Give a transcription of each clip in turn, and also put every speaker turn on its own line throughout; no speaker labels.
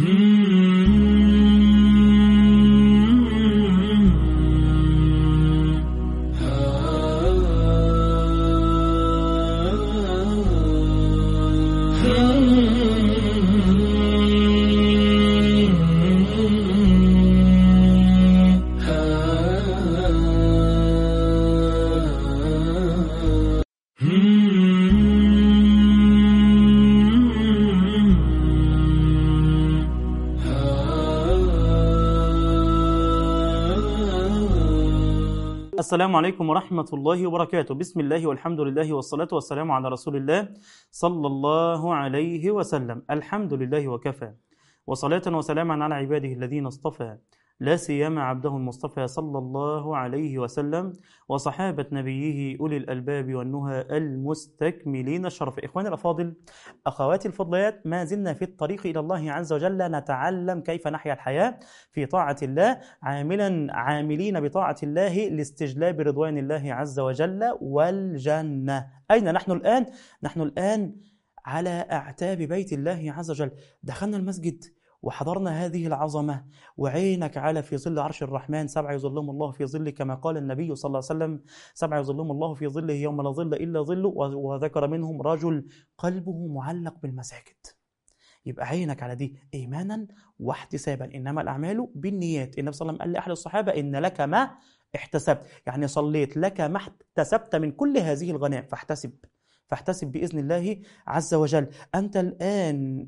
السلام عليكم ورحمة الله وبركاته بسم الله والحمد لله والصلاة والسلام على رسول الله صلى الله عليه وسلم الحمد لله وكفى وصلاة وسلاما على عباده الذين اصطفى لا سيما عبده المصطفى صلى الله عليه وسلم وصحابة نبيه أولي الألباب والنهى المستكملين الشرف إخواني الأفاضل أخواتي الفضليات ما زلنا في الطريق إلى الله عز وجل نتعلم كيف نحيا الحياة في طاعة الله عاملا عاملين بطاعة الله لاستجلاب رضوان الله عز وجل والجنة أين نحن الآن؟ نحن الآن على أعتاب بيت الله عز وجل دخلنا المسجد وحضرنا هذه العظمة وعينك على في ظل عرش الرحمن سبع يظلهم الله في ظله كما قال النبي صلى الله عليه وسلم سبع يظلهم الله في ظله يوم لا ظل إلا ظله وذكر منهم رجل قلبه معلق بالمساجد يبقى عينك على دي إيمانا واحتسابا إنما الأعمال بالنيات النبي صلى الله عليه وسلم قال لأحد الصحابة إن لك ما احتسبت يعني صليت لك ما احتسبت من كل هذه الغنائم فاحتسب فاحتسب بإذن الله عز وجل أنت الآن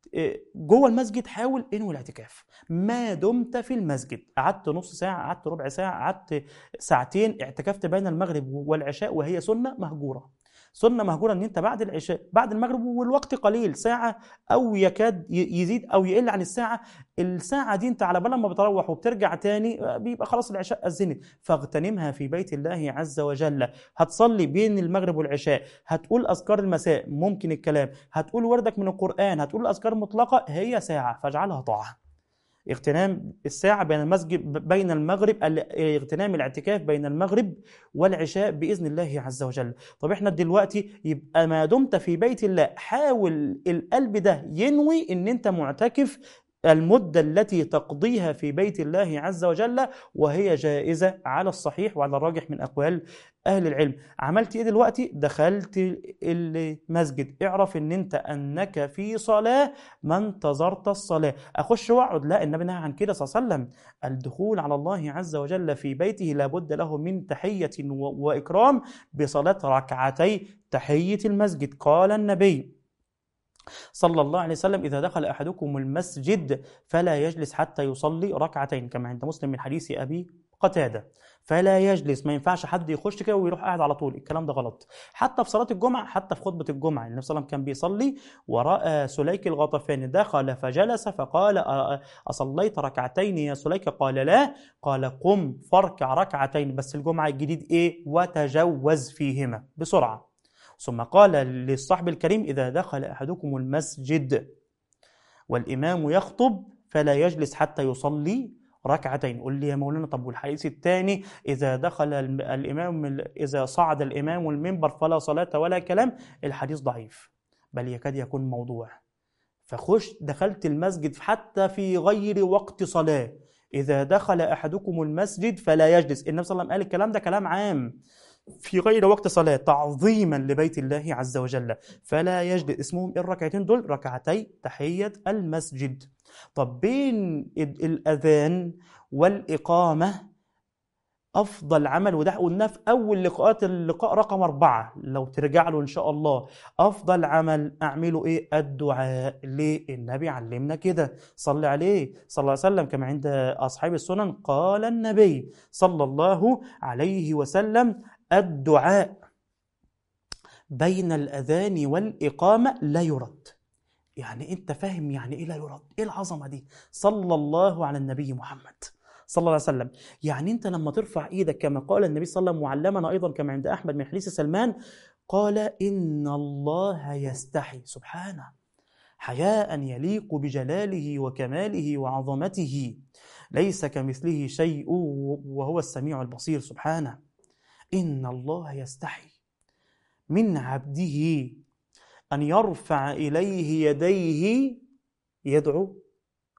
جوه المسجد حاول انوي الاعتكاف ما دمت في المسجد قعدت نص ساعه قعدت ربع ساعه قعدت ساعتين اعتكفت بين المغرب والعشاء وهي سنه مهجوره سنه مهجوره ان انت بعد العشاء بعد المغرب والوقت قليل ساعه او يكاد يزيد او يقل عن الساعه الساعه دي انت على بال ما بتروح وبترجع تاني بيبقى خلاص العشاء اذنت فاغتنمها في بيت الله عز وجل هتصلي بين المغرب والعشاء هتقول اذكار المساء ممكن الكلام هتقول وردك من القران هتقول اذكار مطلقه هي ساعه فاجعلها طاعه اغتنام الساعة بين المسجد بين المغرب اغتنام الاعتكاف بين المغرب والعشاء بإذن الله عز وجل طب احنا دلوقتي يبقى ما دمت في بيت الله حاول القلب ده ينوي ان انت معتكف المدة التي تقضيها في بيت الله عز وجل وهي جائزة على الصحيح وعلى الراجح من أقوال أهل العلم عملت إيه دلوقتي؟ دخلت المسجد اعرف إن أنت أنك في صلاة ما انتظرت الصلاة أخش وأقعد لا النبي نهى عن كده صلى الله عليه وسلم الدخول على الله عز وجل في بيته لابد له من تحية وإكرام بصلاة ركعتي تحية المسجد قال النبي صلى الله عليه وسلم إذا دخل أحدكم المسجد فلا يجلس حتى يصلي ركعتين كما عند مسلم من حديث أبي قتادة فلا يجلس ما ينفعش حد يخش كده ويروح قاعد على طول الكلام ده غلط حتى في صلاة الجمعة حتى في خطبة الجمعة النبي صلى الله عليه وسلم كان بيصلي ورأى سليك الغطفاني دخل فجلس فقال أصليت ركعتين يا سليك قال لا قال قم فاركع ركعتين بس الجمعة الجديد إيه وتجوز فيهما بسرعة ثم قال للصحب الكريم إذا دخل أحدكم المسجد والإمام يخطب فلا يجلس حتى يصلي ركعتين قل لي يا مولانا طب والحديث الثاني إذا دخل الإمام إذا صعد الإمام المنبر فلا صلاة ولا كلام الحديث ضعيف بل يكاد يكون موضوع فخش دخلت المسجد حتى في غير وقت صلاة إذا دخل أحدكم المسجد فلا يجلس النبي صلى الله عليه وسلم قال الكلام ده كلام عام في غير وقت صلاة تعظيما لبيت الله عز وجل فلا يجلس اسمهم الركعتين دول ركعتي تحية المسجد طب بين الأذان والإقامة أفضل عمل وده قلناه في أول لقاءات اللقاء رقم أربعة لو ترجع له إن شاء الله أفضل عمل أعمله إيه الدعاء ليه النبي علمنا كده صلى عليه صلى الله عليه وسلم كما عند أصحاب السنن قال النبي صلى الله عليه وسلم الدعاء بين الأذان والإقامة لا يرد يعني أنت فاهم يعني إيه لا يرد إيه العظمة دي صلى الله على النبي محمد صلى الله عليه وسلم يعني أنت لما ترفع إيدك كما قال النبي صلى الله عليه وسلم معلمنا أيضا كما عند أحمد من حديث سلمان قال إن الله يستحي سبحانه حياء يليق بجلاله وكماله وعظمته ليس كمثله شيء وهو السميع البصير سبحانه إن الله يستحي من عبده أن يرفع إليه يديه يدعو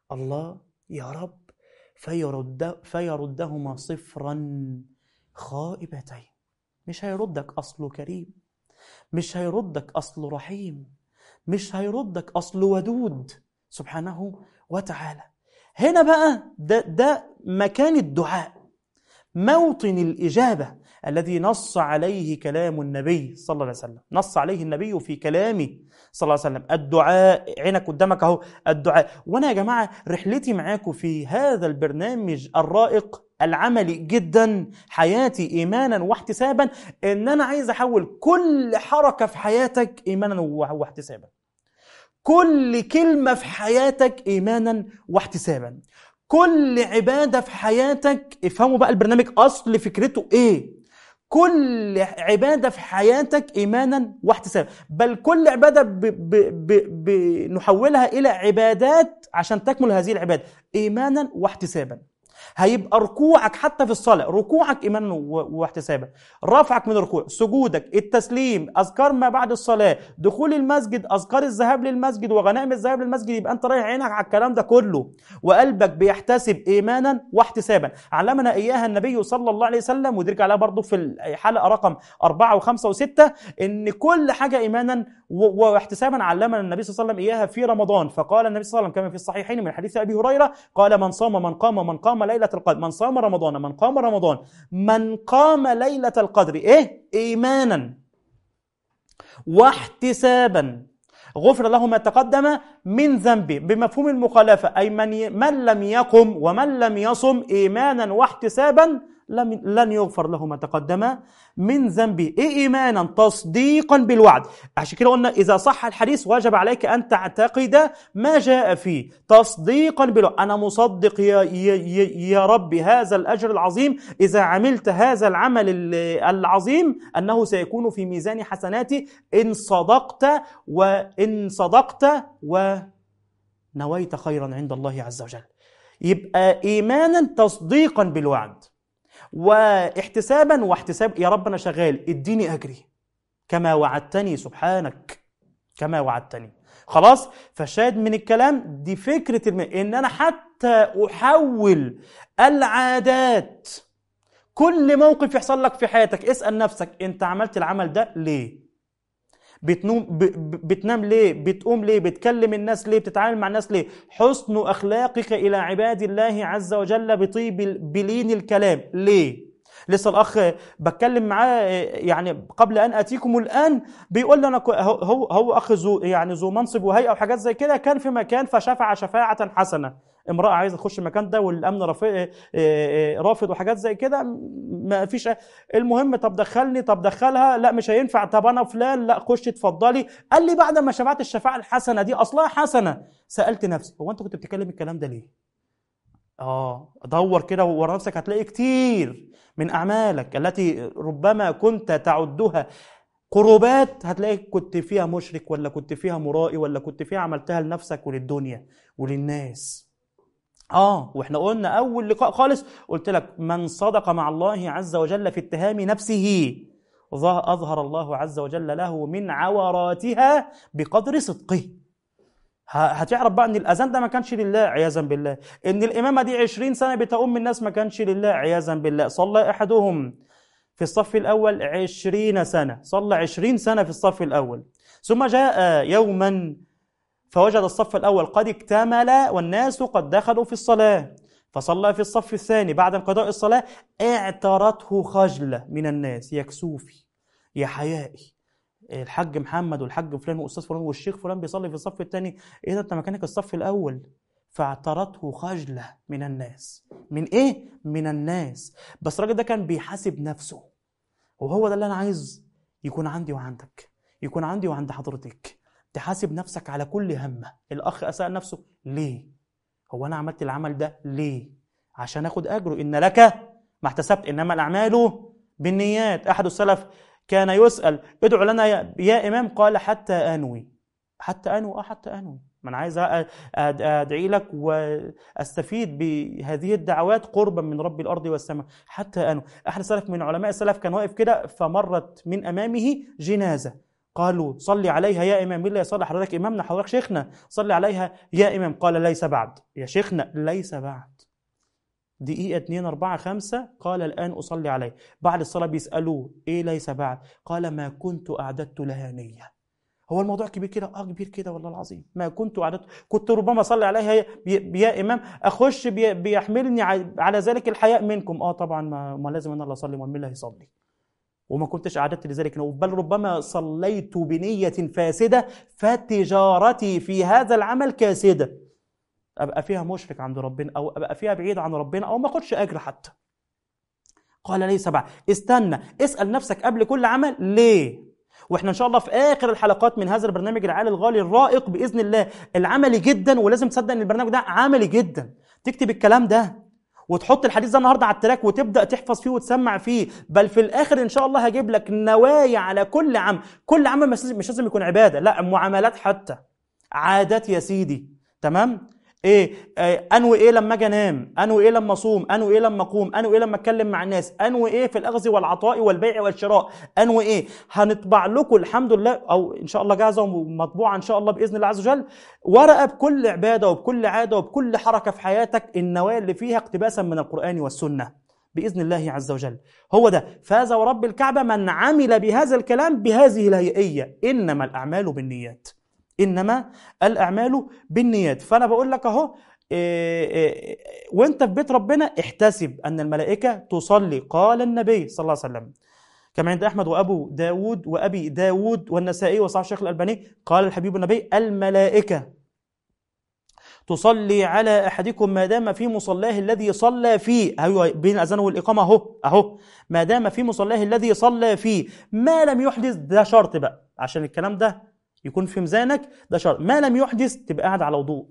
الله يا رب فيرد فيردهما صفرا خائبتين مش هيردك أصله كريم مش هيردك أصله رحيم مش هيردك أصله ودود سبحانه وتعالى هنا بقى ده, ده مكان الدعاء موطن الإجابة الذي نص عليه كلام النبي صلى الله عليه وسلم نص عليه النبي في كلامه صلى الله عليه وسلم الدعاء عينك قدامك اهو الدعاء وانا يا جماعه رحلتي معاكم في هذا البرنامج الرائق العملي جدا حياتي ايمانا واحتسابا ان انا عايز احول كل حركه في حياتك ايمانا واحتسابا كل كلمه في حياتك ايمانا واحتسابا كل عباده في حياتك افهموا بقى البرنامج اصل فكرته ايه كل عبادة في حياتك إيمانا واحتسابا بل كل عبادة بنحولها إلى عبادات عشان تكمل هذه العبادة إيمانا واحتسابا هيبقى ركوعك حتى في الصلاة ركوعك إيمانا واحتسابا رفعك من الركوع سجودك التسليم أذكار ما بعد الصلاة دخول المسجد أذكار الذهاب للمسجد وغنائم الذهاب للمسجد يبقى أنت رايح عينك على الكلام ده كله وقلبك بيحتسب إيمانا واحتسابا علمنا إياها النبي صلى الله عليه وسلم ودرك عليها برضه في الحلقة رقم أربعة وخمسة وستة إن كل حاجة إيمانا واحتسابا علمنا النبي صلى الله عليه وسلم إياها في رمضان فقال النبي صلى الله عليه وسلم كما في الصحيحين من حديث أبي هريرة قال من صام من قام من قام ليلة القدر من صام رمضان من قام رمضان من قام ليلة القدر إيه إيمانا واحتسابا غفر له ما تقدم من ذنبه بمفهوم المخالفة أي من, من لم يقم ومن لم يصم إيمانا واحتسابا لم لن يغفر له ما تقدم من ذنبه إيه إيمانا تصديقا بالوعد عشان كده قلنا إذا صح الحديث وجب عليك أن تعتقد ما جاء فيه تصديقا بالوعد أنا مصدق يا, يا, يا رب هذا الأجر العظيم إذا عملت هذا العمل العظيم أنه سيكون في ميزان حسناتي إن صدقت وإن صدقت ونويت خيرا عند الله عز وجل يبقى إيمانا تصديقا بالوعد واحتسابا واحتساب يا رب انا شغال اديني اجري كما وعدتني سبحانك كما وعدتني خلاص فشاهد من الكلام دي فكره الم... ان انا حتى احول العادات كل موقف يحصل لك في حياتك اسال نفسك انت عملت العمل ده ليه بتنوم ب... بتنام ليه بتقوم ليه بتكلم الناس ليه بتتعامل مع الناس ليه حسن اخلاقك الى عباد الله عز وجل بطيب بلين الكلام ليه لسه الاخ بتكلم معاه يعني قبل ان اتيكم الان بيقول لي انا هو هو اخ ذو يعني ذو منصب وهيئه وحاجات زي كده كان في مكان فشفع شفاعه حسنه امراه عايزه تخش المكان ده والامن رافض وحاجات زي كده ما فيش المهم طب دخلني طب دخلها لا مش هينفع طب انا فلان لا خش اتفضلي قال لي بعد ما شفعت الشفاعه الحسنه دي اصلها حسنه سالت نفسي هو انت كنت بتتكلم الكلام ده ليه اه دور كده ورا نفسك هتلاقي كتير من اعمالك التي ربما كنت تعدها قربات هتلاقي كنت فيها مشرك ولا كنت فيها مرائي ولا كنت فيها عملتها لنفسك وللدنيا وللناس اه واحنا قلنا اول لقاء خالص قلت لك من صدق مع الله عز وجل في اتهام نفسه اظهر الله عز وجل له من عوراتها بقدر صدقه هتعرف بقى ان الاذان ده ما كانش لله عياذا بالله ان الامامه دي 20 سنه بتؤم الناس ما كانش لله عياذا بالله صلى احدهم في الصف الاول 20 سنه صلى 20 سنه في الصف الاول ثم جاء يوما فوجد الصف الاول قد اكتمل والناس قد دخلوا في الصلاه فصلى في الصف الثاني بعد انقضاء الصلاه اعترته خجله من الناس يا كسوفي يا حيائي الحاج محمد والحاج فلان واستاذ فلان والشيخ فلان بيصلي في الصف الثاني ايه ده انت مكانك الصف الاول فاعترته خجله من الناس من ايه من الناس بس الراجل ده كان بيحاسب نفسه وهو ده اللي انا عايز يكون عندي وعندك يكون عندي وعند حضرتك تحاسب نفسك على كل همه الاخ اسال نفسه ليه هو انا عملت العمل ده ليه عشان اخد اجره ان لك ما احتسبت انما الاعمال بالنيات احد السلف كان يسأل ادعو لنا يا, يا إمام قال حتى أنوي حتى أنوي أه حتى أنوي ما أنا عايز أدعي لك وأستفيد بهذه الدعوات قربا من رب الأرض والسماء حتى أنوي أحد السلف من علماء السلف كان واقف كده فمرت من أمامه جنازة قالوا صلي عليها يا إمام مين اللي يصلي حضرتك إمامنا حضرتك شيخنا صلي عليها يا إمام قال ليس بعد يا شيخنا ليس بعد دقيقة اتنين أربعة خمسة قال الآن أصلي عليه بعد الصلاة بيسألوه إيه ليس بعد قال ما كنت أعددت لها نية هو الموضوع كبير كده اه كبير كده والله العظيم ما كنت أعددت كنت ربما أصلي عليها يا, يا إمام أخش بي بيحملني على ذلك الحياء منكم اه طبعا ما, ما لازم أنا اللي أصلي ومين اللي هيصلي وما كنتش أعددت لذلك بل ربما صليت بنية فاسدة فتجارتي في هذا العمل كاسدة ابقى فيها مشرك عند ربنا او ابقى فيها بعيد عن ربنا او ما اخدش اجر حتى قال ليس بعد استنى اسال نفسك قبل كل عمل ليه واحنا ان شاء الله في اخر الحلقات من هذا البرنامج العالي الغالي الرائق باذن الله العملي جدا ولازم تصدق ان البرنامج ده عملي جدا تكتب الكلام ده وتحط الحديث ده النهارده على التراك وتبدا تحفظ فيه وتسمع فيه بل في الاخر ان شاء الله هجيب لك نوايا على كل عمل كل عمل مش لازم يكون عباده لا معاملات حتى عادات يا سيدي تمام ايه آه انوي ايه لما اجي انام انوي ايه لما اصوم انوي ايه لما اقوم انوي ايه لما اتكلم مع الناس انوي ايه في الاخذ والعطاء والبيع والشراء انوي ايه هنطبع لكم الحمد لله او ان شاء الله جاهزه ومطبوعه ان شاء الله باذن الله عز وجل ورقه بكل عباده وبكل عاده وبكل حركه في حياتك النوايا اللي فيها اقتباسا من القران والسنه باذن الله عز وجل هو ده فاز ورب الكعبه من عمل بهذا الكلام بهذه الهيئيه انما الاعمال بالنيات انما الاعمال بالنيات فانا بقول لك اهو وانت في بيت ربنا احتسب ان الملائكه تصلي قال النبي صلى الله عليه وسلم كما عند احمد وابو داود وابي داود والنسائي وصحيح الشيخ الالباني قال الحبيب النبي الملائكه تصلي على احدكم ما دام في مصلاه الذي صلى فيه ايوه بين الاذان والاقامه اهو اهو ما دام في مصلاه الذي صلى فيه ما لم يحدث ده شرط بقى عشان الكلام ده يكون في ميزانك ده شرط ما لم يحدث تبقى قاعد على وضوء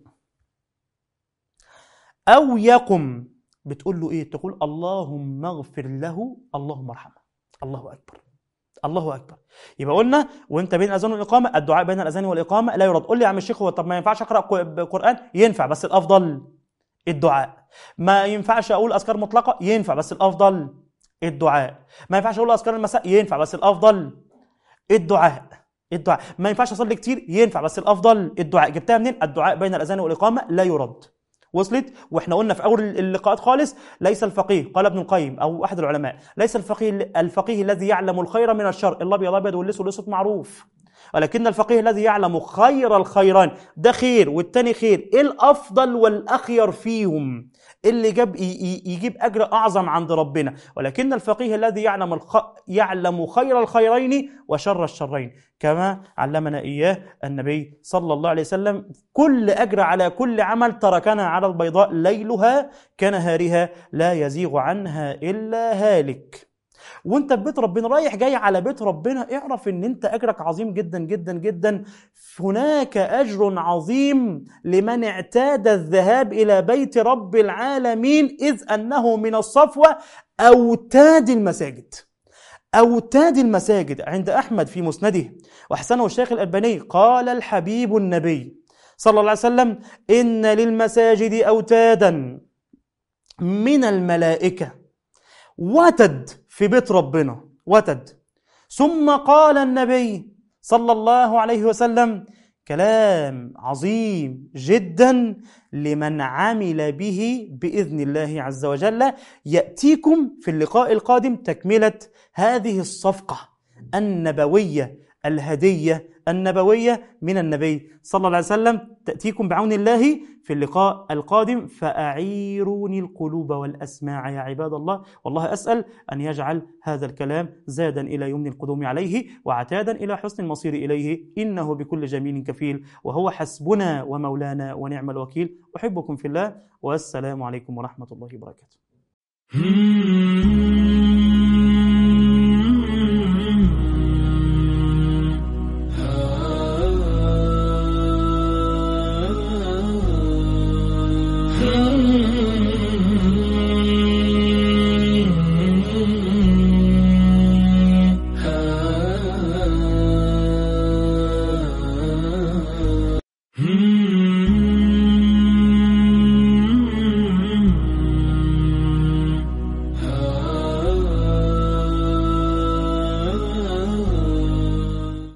او يقم بتقول له ايه تقول اللهم اغفر له اللهم ارحمه الله اكبر الله اكبر يبقى قلنا وانت بين الاذان والاقامه الدعاء بين الاذان والاقامه لا يرد قول لي يا عم الشيخ هو طب ما ينفعش اقرا قران ينفع بس الافضل الدعاء ما ينفعش اقول اذكار مطلقه ينفع بس الافضل الدعاء ما ينفعش اقول اذكار المساء ينفع بس الافضل الدعاء الدعاء ما ينفعش اصلي كتير ينفع بس الافضل الدعاء جبتها منين الدعاء بين الاذان والاقامه لا يرد وصلت واحنا قلنا في اول اللقاءات خالص ليس الفقيه قال ابن القيم او احد العلماء ليس الفقيه الفقيه الذي يعلم الخير من الشر الابيض ابيض والاسود والاسود معروف ولكن الفقيه الذي يعلم خير الخيران ده خير والتاني خير ايه الافضل والاخير فيهم اللي جاب يجيب اجر اعظم عند ربنا ولكن الفقيه الذي يعلم الخ... يعلم خير الخيرين وشر الشرين كما علمنا اياه النبي صلى الله عليه وسلم كل اجر على كل عمل تركنا على البيضاء ليلها كنهارها لا يزيغ عنها الا هالك وانت في بيت ربنا رايح جاي على بيت ربنا اعرف ان انت اجرك عظيم جدا جدا جدا هناك اجر عظيم لمن اعتاد الذهاب الى بيت رب العالمين اذ انه من الصفوه اوتاد المساجد اوتاد المساجد عند احمد في مسنده وحسنه الشيخ الالباني قال الحبيب النبي صلى الله عليه وسلم ان للمساجد اوتادا من الملائكه وتد في بيت ربنا وتد ثم قال النبي صلى الله عليه وسلم كلام عظيم جدا لمن عمل به باذن الله عز وجل ياتيكم في اللقاء القادم تكمله هذه الصفقه النبويه الهديه النبويه من النبي صلى الله عليه وسلم تاتيكم بعون الله في اللقاء القادم فاعيروني القلوب والاسماع يا عباد الله والله اسال ان يجعل هذا الكلام زادا الى يمن القدوم عليه وعتادا الى حسن المصير اليه انه بكل جميل كفيل وهو حسبنا ومولانا ونعم الوكيل احبكم في الله والسلام عليكم ورحمه الله وبركاته